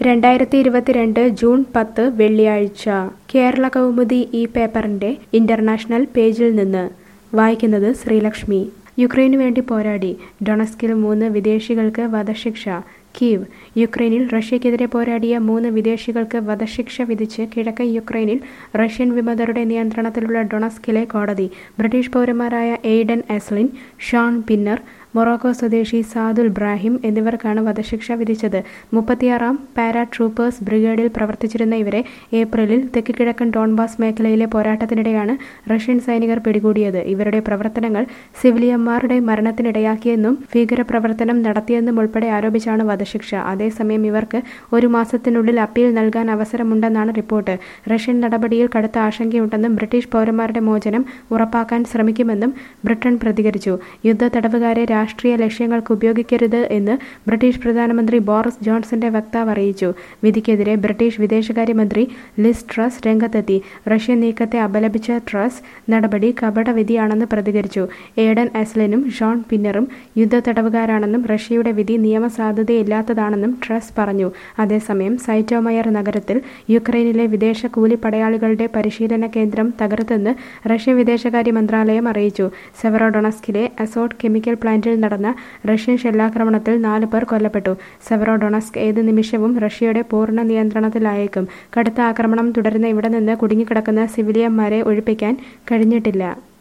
രണ്ടായിരത്തി ഇരുപത്തിരണ്ട് ജൂൺ പത്ത് വെള്ളിയാഴ്ച കേരള കൗമുദി ഈ പേപ്പറിന്റെ ഇന്റർനാഷണൽ പേജിൽ നിന്ന് വായിക്കുന്നത് ശ്രീലക്ഷ്മി യുക്രൈനു വേണ്ടി പോരാടി ഡൊണസ്കിൽ മൂന്ന് വിദേശികൾക്ക് വധശിക്ഷ കീവ് യുക്രൈനിൽ റഷ്യക്കെതിരെ പോരാടിയ മൂന്ന് വിദേശികൾക്ക് വധശിക്ഷ വിധിച്ച് കിഴക്കൻ യുക്രൈനിൽ റഷ്യൻ വിമതരുടെ നിയന്ത്രണത്തിലുള്ള ഡൊണസ്കിലെ കോടതി ബ്രിട്ടീഷ് പൗരന്മാരായ Aiden Aslin Shaun Pinner Morocco സ്വദേശി സാദുൽ ഇബ്രാഹിം എന്നിവർക്കാണ് വധശിക്ഷ വിധിച്ചത് മുപ്പത്തിയാറാം പാരാ ട്രൂപ്പേഴ്സ് ബ്രിഗേഡിൽ പ്രവർത്തിച്ചിരുന്ന ഇവരെ ഏപ്രിലിൽ തെക്ക് കിഴക്കൻ ഡോൺബാസ് മേഖലയിലെ പോരാട്ടത്തിനിടെയാണ് റഷ്യൻ സൈനികർ പിടികൂടിയത് ഇവരുടെ പ്രവർത്തനങ്ങൾ സിവിലിയന്മാരുടെ മരണത്തിനിടയാക്കിയെന്നും ഭീകരപ്രവർത്തനം നടത്തിയെന്നും ഉൾപ്പെടെ ആരോപിച്ചാണ് വധശിക്ഷ അതേസമയം ഇവർക്ക് ഒരു മാസത്തിനുള്ളിൽ അപ്പീൽ നൽകാൻ അവസരമുണ്ടെന്നാണ് റിപ്പോർട്ട് റഷ്യൻ നടപടിയിൽ കടുത്ത ആശങ്കയുണ്ടെന്നും ബ്രിട്ടീഷ് പൗരന്മാരുടെ മോചനം ഉറപ്പാക്കാൻ ശ്രമിക്കുമെന്നും ബ്രിട്ടൻ പ്രതികരിച്ചു യുദ്ധ തടവുകാരെ രാഷ്ട്രീയ ലക്ഷ്യങ്ങൾക്ക് ഉപയോഗിക്കരുത് എന്ന് ബ്രിട്ടീഷ് പ്രധാനമന്ത്രി ബോറിസ് ജോൺസന്റെ വക്താവ് അറിയിച്ചു വിധിക്കെതിരെ ബ്രിട്ടീഷ് വിദേശകാര്യമന്ത്രി ലിസ് ട്രസ് രംഗത്തെത്തി റഷ്യൻ നീക്കത്തെ അപലപിച്ച ട്രസ് നടപടി കപടവിധിയാണെന്ന് പ്രതികരിച്ചു ഏഡൻ അസ്ലിനും ഷോൺ പിന്നറും യുദ്ധ തടവുകാരാണെന്നും റഷ്യയുടെ വിധി നിയമസാധുതയില്ലാത്തതാണെന്നും ട്രസ് പറഞ്ഞു അതേസമയം സൈറ്റോമയർ നഗരത്തിൽ യുക്രൈനിലെ വിദേശ കൂലിപ്പടയാളികളുടെ പരിശീലന കേന്ദ്രം തകർത്തെന്ന് റഷ്യൻ വിദേശകാര്യ മന്ത്രാലയം അറിയിച്ചു സെവറോഡൊണസ്കിലെ അസോട്ട് കെമിക്കൽ പ്ലാന്റിൽ നടന്ന റഷ്യൻ ഷെല്ലാക്രമണത്തിൽ നാല് പേർ കൊല്ലപ്പെട്ടു സെവറോഡൊണസ്ക് ഏത് നിമിഷവും റഷ്യയുടെ പൂർണ്ണ നിയന്ത്രണത്തിലായേക്കും കടുത്ത ആക്രമണം തുടരുന്ന ഇവിടെ നിന്ന് കുടുങ്ങിക്കിടക്കുന്ന സിവിലിയന്മാരെ ഒഴിപ്പിക്കാൻ കഴിഞ്ഞിട്ടില്ല